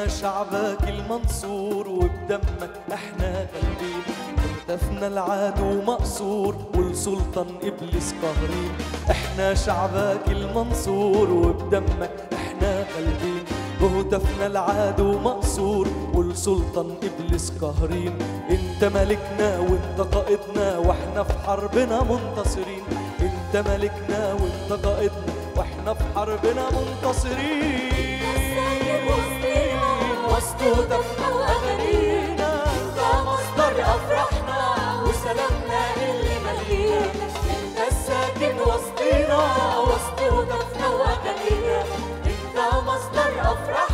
احنا شعبك المنصور وبدمك احنا غالبين هدفنا العدو مقصور والسلطان ابليس قهرين احنا شعبك المنصور وبدمك احنا غالبين بهتفنا العدو مقصور والسلطان ابليس قهرين انت ملكنا وانت قائدنا واحنا في حربنا منتصرين انت ملكنا وانت قائدنا واحنا في حربنا منتصرين الساكن وسطينا وسط هتافنا وأغانينا أنت مصدر أفراحنا وسلامنا اللي ملينا أنت الساكن وسطينا وسط هتافنا وأغانينا أنت مصدر أفراحنا